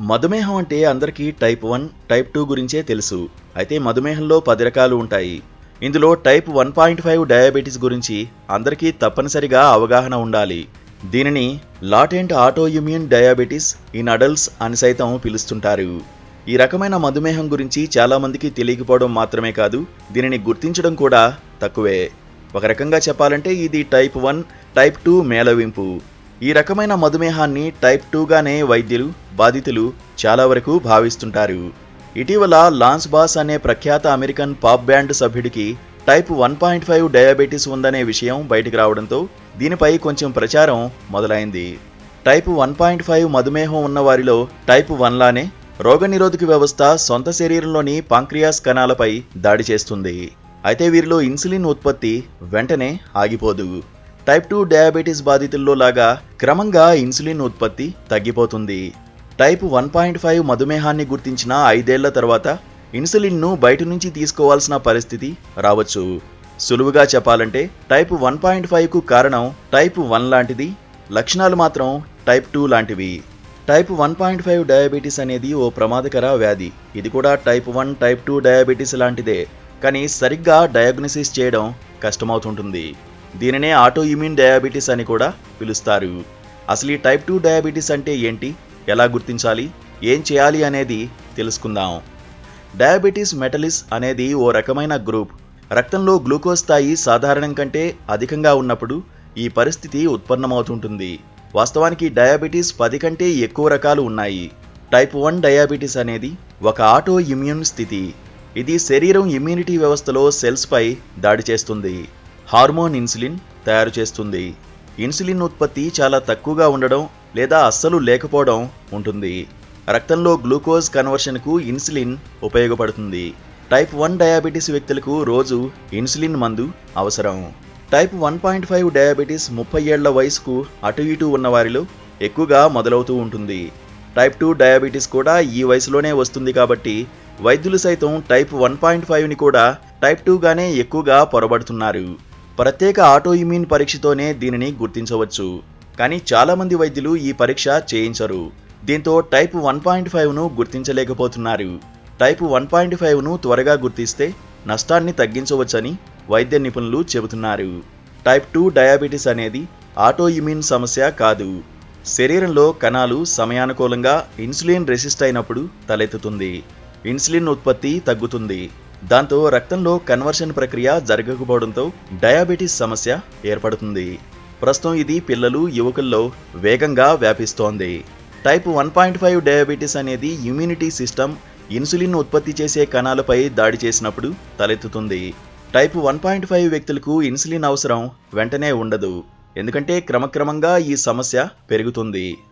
మధుమేహం అంటే అందరికీ టైప్ వన్ టైప్ టూ గురించే తెలుసు అయితే మధుమేహంలో పది రకాలు ఉంటాయి ఇందులో type one point five diabetes గురించి అందరికీ తప్పనిసరిగా అవగాహన ఉండాలి దీనిని latent autoimmune diabetes in adults అని సైతం పిలుస్తుంటారు ఈ రకమైన మధుమేహం గురించి చాలామందికి తెలియకపోవడం మాత్రమే కాదు దీనిని గుర్తించడం కూడా తక్కువే ఒక రకంగా చెప్పాలంటే ఇది టైప్ వన్ టైప్ టూ మేళవింపు ఈ రకమైన మధుమేహాన్ని టైప్ టూగానే వైద్యులు బాధితులు చాలా వరకు భావిస్తుంటారు ఇటీవల లాన్స్ బాస్ అనే ప్రఖ్యాత అమెరికన్ పాప్ బ్యాండ్ సభ్యుడికి type one point five diabetes ఉందనే విషయం బయటకు రావడంతో దీనిపై కొంచెం ప్రచారం మొదలైంది టైప్ వన్ పాయింట్ ఫైవ్ మధుమేహం ఉన్న వారిలో టైప్ వన్ లానే రోగనిరోధక వ్యవస్థ సొంత శరీరంలోని పాంక్రియాస్ కణాలపై దాడి చేస్తుంది అయితే వీరిలో ఇన్సులిన్ ఉత్పత్తి వెంటనే ఆగిపోదు టైప్ టూ డయాబెటీస్ బాధితుల్లో లాగా క్రమంగా ఇన్సులిన్ ఉత్పత్తి తగ్గిపోతుంది టైప్ వన్ పాయింట్ ఫైవ్ మధుమేహాన్ని గుర్తించిన ఐదేళ్ల తర్వాత ఇన్సులిన్ను బయట నుంచి తీసుకోవాల్సిన పరిస్థితి రావచ్చు సులువుగా చెప్పాలంటే టైప్ వన్ పాయింట్ ఫైవ్కు కారణం టైప్ వన్ లాంటిది లక్షణాలు మాత్రం టైప్ టూ లాంటివి type one point five diabetes అనేది ఓ ప్రమాదకర వ్యాధి ఇది కూడా type one type two diabetes లాంటిదే కానీ సరిగ్గా డయాగ్నోసిస్ చేయడం కష్టమవుతుంటుంది దీనినే ఆటో ఇమ్యూన్ డయాబెటీస్ అని కూడా పిలుస్తారు అసలు ఈ టైప్ టూ డయాబెటీస్ అంటే ఏంటి ఎలా గుర్తించాలి ఏం చేయాలి అనేది తెలుసుకుందాం డయాబెటీస్ మెటలిస్ అనేది ఓ రకమైన గ్రూప్ రక్తంలో గ్లూకోజ్ స్థాయి సాధారణం కంటే అధికంగా ఉన్నప్పుడు ఈ పరిస్థితి ఉత్పన్నమవుతుంటుంది వాస్తవానికి డయాబెటీస్ పది కంటే ఎక్కువ రకాలు ఉన్నాయి టైప్ వన్ డయాబెటీస్ అనేది ఒక ఆటో ఇమ్యూన్ స్థితి ఇది శరీరం ఇమ్యూనిటీ వ్యవస్థలో సెల్స్పై దాడి చేస్తుంది హార్మోన్ ఇన్సులిన్ తయారు చేస్తుంది ఇన్సులిన్ ఉత్పత్తి చాలా తక్కువగా ఉండడం లేదా అస్సలు లేకపోవడం ఉంటుంది రక్తంలో గ్లూకోజ్ కన్వర్షన్కు ఇన్సులిన్ ఉపయోగపడుతుంది టైప్ వన్ డయాబెటీస్ వ్యక్తులకు రోజు ఇన్సులిన్ మందు అవసరం type one point five diabetes ముప్పై ఏళ్ల వయసుకు అటు ఇటు ఉన్న వారిలో ఎక్కువగా మొదలవుతూ ఉంటుంది టైప్ టూ డయాబెటీస్ కూడా ఈ వయసులోనే వస్తుంది కాబట్టి వైద్యులు సైతం టైప్ వన్ పాయింట్ ఫైవ్ని కూడా టైప్ టూగానే ఎక్కువగా పొరబడుతున్నారు ప్రత్యేక ఆటో ఇమ్యూన్ పరీక్షతోనే దీనిని గుర్తించవచ్చు కానీ చాలామంది వైద్యులు ఈ పరీక్ష చేయించరు దీంతో టైప్ వన్ పాయింట్ ఫైవ్ను గుర్తించలేకపోతున్నారు టైప్ వన్ పాయింట్ ఫైవ్ను త్వరగా గుర్తిస్తే నష్టాన్ని తగ్గించవచ్చని వైద్య నిపుణులు చెబుతున్నారు టైప్ టూ డయాబెటీస్ అనేది ఆటో ఇమ్యూన్ సమస్య కాదు శరీరంలో కణాలు సమయానుకూలంగా ఇన్సులిన్ రెసిస్ట్ అయినప్పుడు తలెత్తుతుంది ఇన్సులిన్ ఉత్పత్తి తగ్గుతుంది దాంతో రక్తంలో కన్వర్షన్ ప్రక్రియ జరగకపోవడంతో డయాబెటీస్ సమస్య ఏర్పడుతుంది ప్రస్తుతం ఇది పిల్లలు యువకుల్లో వేగంగా వ్యాపిస్తోంది type one point five diabetes అనేది ఇమ్యూనిటీ సిస్టమ్ ఇన్సులిన్ ఉత్పత్తి చేసే కణాలపై దాడి చేసినప్పుడు తలెత్తుతుంది టైప్ వన్ పాయింట్ ఫైవ్ వ్యక్తులకు ఇన్సులిన్ అవసరం వెంటనే ఉండదు ఎందుకంటే క్రమక్రమంగా ఈ సమస్య పెరుగుతుంది